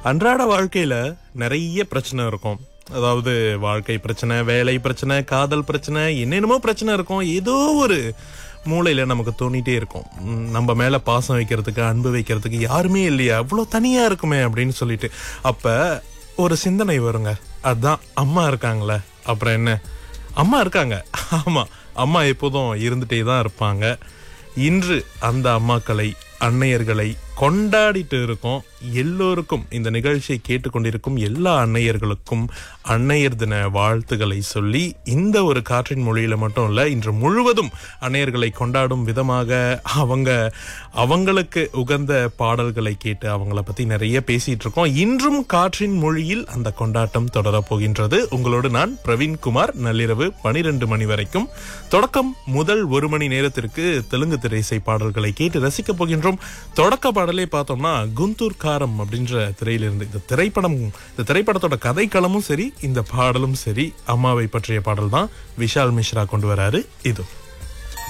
அன்றாட வாழ்க்கையில நிறைய பிரச்சனை இருக்கும் அதாவது வாழ்க்கை பிரச்சனை வேலை பிரச்சனை காதல் பிரச்சனை என்னென்னமோ பிரச்சனை இருக்கும் ஏதோ ஒரு மூளையில நமக்கு தோணிட்டே இருக்கும் உம், நம்ம மேல பாசம் வைக்கிறதுக்கு அன்பு வைக்கிறதுக்கு யாருமே இல்லையா அவ்வளவு தனியா இருக்குமே அப்படின்னு சொல்லிட்டு அப்ப ஒரு சிந்தனை வருங்க அதான் அம்மா இருக்காங்களே அப்புறம் என்ன அம்மா இருக்காங்க ஆமா அம்மா எப்போதும் இருந்துட்டே தான் இருப்பாங்க இன்று அந்த அம்மாக்களை அன்னையர்களை கொண்டாடிட்டு இருக்கோம் எல்லோருக்கும் இந்த நிகழ்ச்சியை கேட்டுக்கொண்டிருக்கும் எல்லா அன்னையர்களுக்கும் அன்னையர் தின வாழ்த்துக்களை சொல்லி இந்த ஒரு காற்றின் மொழியில மட்டும் இல்ல இன்று முழுவதும் அன்னையர்களை கொண்டாடும் விதமாக அவங்க அவங்களுக்கு உகந்த பாடல்களை கேட்டு அவங்கள பத்தி நிறைய பேசிட்டு இருக்கோம் இன்றும் காற்றின் மொழியில் அந்த கொண்டாட்டம் தொடரப் போகின்றது உங்களோடு நான் பிரவீன்குமார் நள்ளிரவு பனிரெண்டு மணி வரைக்கும் தொடக்கம் முதல் ஒரு மணி நேரத்திற்கு தெலுங்கு திரைசை பாடல்களை கேட்டு ரசிக்கப் போகின்றோம் தொடக்க பாடலே பார்த்தோம்னா குந்தூர் காரம் அப்படின்ற திரையிலிருந்து இந்த திரைப்படம் இந்த திரைப்படத்தோட கதைக்களமும் சரி இந்த பாடலும் சரி அம்மாவை பற்றிய பாடல் தான் விஷால் மிஸ்ரா கொண்டு வராரு இது